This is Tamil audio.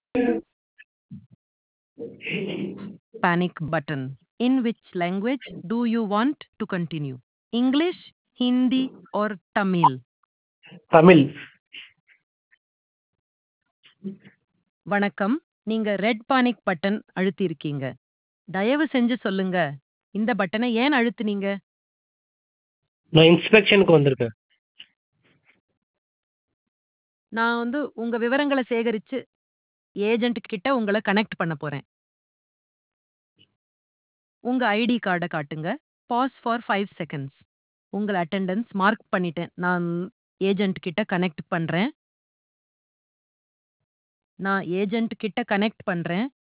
panic button. In which language do you want to continue? English, Hindi, or Tamil? Tamil வணக்கம் நீங்க ரெட் பானிக் பட்டன் அழுத்தியிருக்கீங்க தயவு செஞ்சு சொல்லுங்க இந்த பட்டனை ஏன் அழுத்துனீங்க நான் இன்ஸ்பெக்ஷனுக்கு வந்திருக்கேன் நான் வந்து உங்க விவரங்களை சேகரிச்சு ஏஜென்ட் கிட்ட உங்களை கனெக்ட் பண்ண போறேன் உங்க ஐடி கார்டை காட்டுங்க பாஸ் ஃபார் ஃபைவ் செகண்ட்ஸ் உங்கள் அட்டெண்டன்ஸ் மார்க் பண்ணிட்டேன் நான் ஏஜென்ட் கிட்ட கனெக்ட் பண்றேன் நான் ஏஜென்ட் கிட்ட கனெக்ட் பண்றேன்